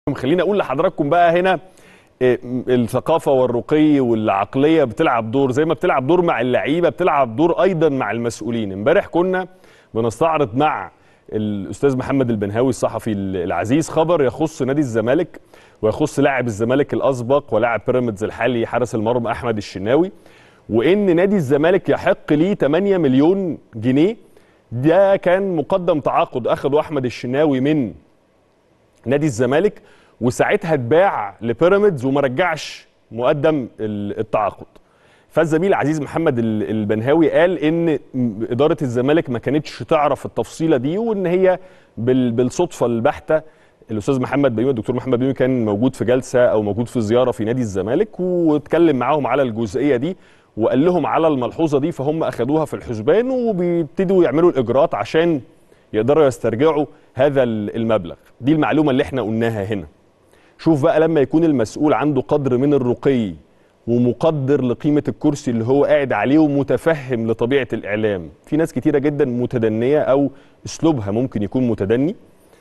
خليني اقول لحضراتكم بقى هنا إيه، الثقافه والرقي والعقليه بتلعب دور زي ما بتلعب دور مع اللعيبه بتلعب دور ايضا مع المسؤولين امبارح كنا بنستعرض مع الاستاذ محمد البنهاوي الصحفي العزيز خبر يخص نادي الزمالك ويخص لاعب الزمالك الاسبق ولاعب بيراميدز الحالي حارس المرمى احمد الشناوي وان نادي الزمالك يحق ليه 8 مليون جنيه ده كان مقدم تعاقد اخده احمد الشناوي من نادي الزمالك وساعتها اتباع لبيراميدز وما رجعش مقدم التعاقد فالزميل عزيز محمد البنهاوي قال ان اداره الزمالك ما كانتش تعرف التفصيله دي وان هي بالصدفه البحته الاستاذ محمد بيومي الدكتور محمد بيومي كان موجود في جلسه او موجود في زياره في نادي الزمالك واتكلم معاهم على الجزئيه دي وقال لهم على الملحوظه دي فهم اخذوها في الحسبان وبيبتدوا يعملوا الاجراءات عشان يقدروا يسترجعوا هذا المبلغ دي المعلومه اللي احنا قلناها هنا شوف بقى لما يكون المسؤول عنده قدر من الرقي ومقدر لقيمه الكرسي اللي هو قاعد عليه ومتفهم لطبيعه الاعلام في ناس كتيره جدا متدنيه او اسلوبها ممكن يكون متدني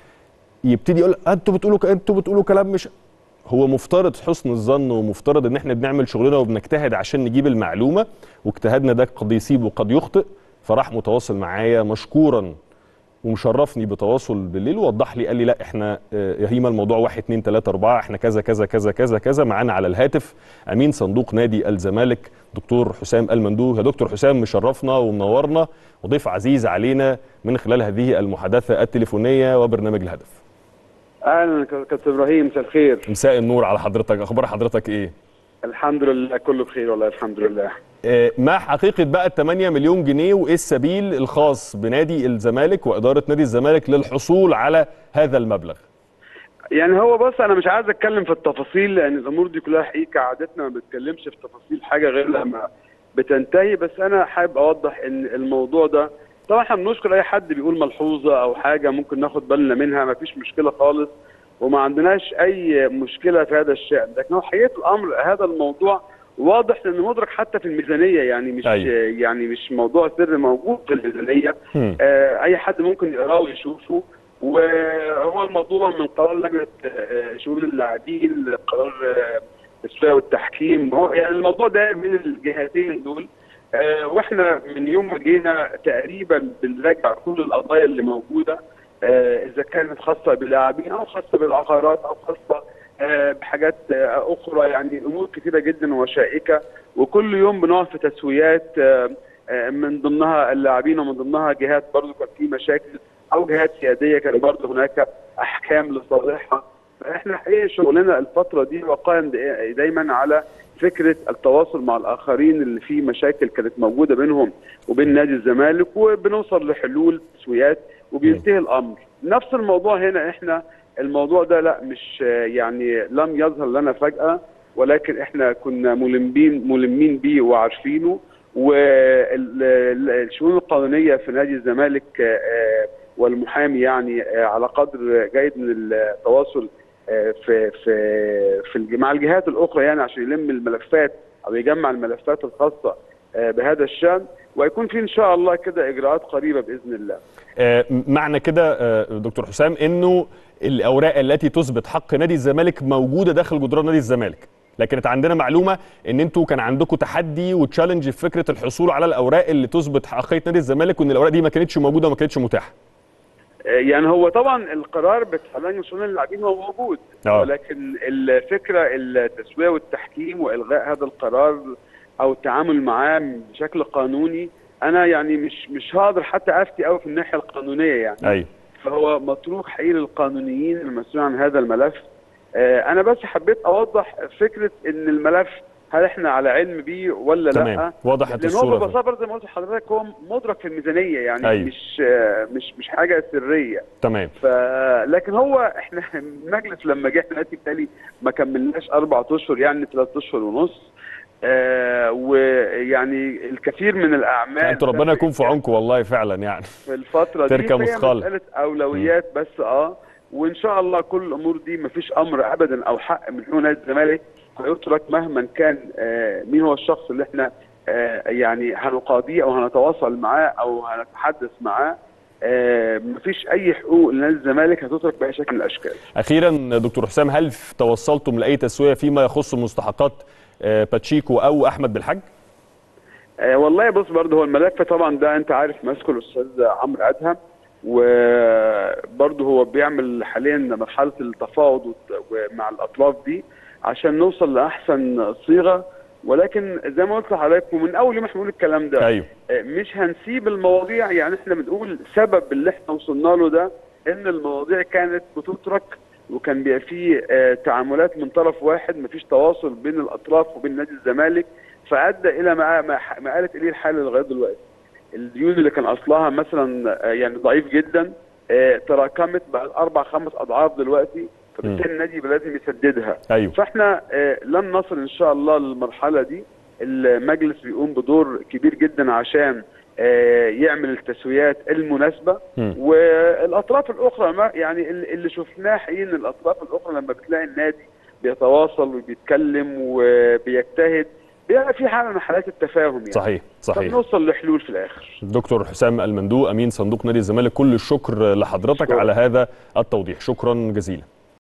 يبتدي يقول انتوا بتقولوا انتوا بتقولوا كلام مش هو مفترض حسن الظن ومفترض ان احنا بنعمل شغلنا وبنجتهد عشان نجيب المعلومه واجتهادنا ده قد يصيب وقد يخطئ فراح متواصل معايا مشكورا ومشرفني بتواصل بالليل ووضح لي قال لي لا احنا يا هيما الموضوع 1 2 3 4 احنا كذا كذا كذا كذا كذا معانا على الهاتف امين صندوق نادي الزمالك دكتور حسام المندوه يا دكتور حسام مشرفنا ومنورنا وضيف عزيز علينا من خلال هذه المحادثه التليفونيه وبرنامج الهدف اهلا كابتن ابراهيم مساء الخير مساء النور على حضرتك اخبار حضرتك ايه الحمد لله كله بخير والله الحمد لله ما حقيقه بقى ال 8 مليون جنيه وايه السبيل الخاص بنادي الزمالك واداره نادي الزمالك للحصول على هذا المبلغ يعني هو بص انا مش عايز اتكلم في التفاصيل لان الامور دي كلها حقيقه عادتنا ما بنتكلمش في تفاصيل حاجه غير لما بتنتهي بس انا حابب اوضح ان الموضوع ده طبعا احنا بنشكر اي حد بيقول ملحوظه او حاجه ممكن ناخد بالنا منها ما فيش مشكله خالص وما عندناش اي مشكله في هذا الشان لكن هو حقيقه الامر هذا الموضوع واضح لانه مدرك حتى في الميزانيه يعني مش أيوة. يعني مش موضوع سر موجود في الميزانيه آه اي حد ممكن يقراه ويشوفه وهو الموضوع من قرار لجنه آه شؤون اللاعبين قرار آه التسويه والتحكيم هو يعني الموضوع ده من الجهتين دول آه واحنا من يوم ما جينا تقريبا بنراجع كل القضايا اللي موجوده آه اذا كانت خاصه باللاعبين او خاصه بالعقارات او خاصه آه بحاجات آه اخرى يعني امور كثيره جدا وشائكه وكل يوم بنقعد في تسويات من ضمنها اللاعبين ومن ضمنها جهات برضه كان في مشاكل او جهات سياديه كان برضه هناك احكام لصالحها فاحنا حقيقه شغلنا الفتره دي وقائم دايما على فكره التواصل مع الاخرين اللي في مشاكل كانت موجوده بينهم وبين نادي الزمالك وبنوصل لحلول تسويات وبينتهي الامر نفس الموضوع هنا احنا الموضوع ده لا مش يعني لم يظهر لنا فجاه ولكن احنا كنا ملمين ملمين بيه وعارفينه والشؤون القانونيه في نادي الزمالك والمحامي يعني على قدر جيد من التواصل في في في مع الجهات الاخرى يعني عشان يلم الملفات او يجمع الملفات الخاصه بهذا الشان ويكون في ان شاء الله كده اجراءات قريبه باذن الله. معنى كده دكتور حسام انه الاوراق التي تثبت حق نادي الزمالك موجوده داخل جدران نادي الزمالك. لكن كانت عندنا معلومه ان انتوا كان عندكم تحدي وتشالنج في فكره الحصول على الاوراق اللي تثبت حقيه نادي الزمالك وان الاوراق دي ما كانتش موجوده وما كانتش متاحه. يعني هو طبعا القرار بتاع لجنه شؤون اللاعبين هو موجود أوه. ولكن الفكره التسويه والتحكيم والغاء هذا القرار او التعامل معاه بشكل قانوني انا يعني مش مش هقدر حتى افتي قوي في الناحيه القانونيه يعني ايوه فهو مطروح حقيقي للقانونيين المسؤولين عن هذا الملف آه انا بس حبيت اوضح فكره ان الملف هل احنا على علم بيه ولا تمام. لا وضحت لان هو الصوره ببساطه زي ما قلت لحضرتك هو مدرك في الميزانيه يعني أيوة. مش مش مش حاجه سريه تمام ف لكن هو احنا المجلس لما جه احنا بالتالي ما كملناش اربع اشهر يعني ثلاث اشهر ونص آه ويعني الكثير من الاعمال انتوا ربنا يكون في عونكم والله فعلا يعني في الفتره دي تركه مثقاله مساله اولويات م. بس اه وان شاء الله كل الامور دي ما فيش امر ابدا او حق من حقوق نادي الزمالك هيترك مهما كان آه مين هو الشخص اللي احنا آه يعني هنقاضيه او هنتواصل معاه او هنتحدث معاه آه مفيش اي حقوق لنادي الزمالك هتترك باي شكل من الاشكال اخيرا دكتور حسام هل توصلتم لاي تسويه فيما يخص مستحقات آه باتشيكو او احمد بالحاج؟ آه والله بص برضه هو الملف طبعا ده انت عارف ماسكه الاستاذ عمرو ادهم وبرضه هو بيعمل حاليا مرحله التفاوض مع الاطراف دي عشان نوصل لاحسن صيغه ولكن زي ما قلت لحضرتك ومن اول يوم احنا بنقول الكلام ده أيوه. مش هنسيب المواضيع يعني احنا بنقول سبب اللي احنا وصلنا له ده ان المواضيع كانت بتترك وكان بيبقى فيه اه تعاملات من طرف واحد مفيش تواصل بين الاطراف وبين نادي الزمالك فادى الى ما ما قالت اليه الحاله لغايه دلوقتي الديون اللي كان اصلها مثلا اه يعني ضعيف جدا اه تراكمت بقى اربع خمس اضعاف دلوقتي فبالتالي النادي يبقى لازم يسددها أيوه. فاحنا لن نصل ان شاء الله للمرحله دي المجلس بيقوم بدور كبير جدا عشان يعمل التسويات المناسبه م. والاطراف الاخرى ما يعني اللي شفناه حين الاطراف الاخرى لما بتلاقي النادي بيتواصل وبيتكلم وبيجتهد بيبقى في حاله من حالات التفاهم يعني صحيح صحيح فبنوصل لحلول في الاخر دكتور حسام المندوق امين صندوق نادي الزمالك كل الشكر لحضرتك شكرا. على هذا التوضيح شكرا جزيلا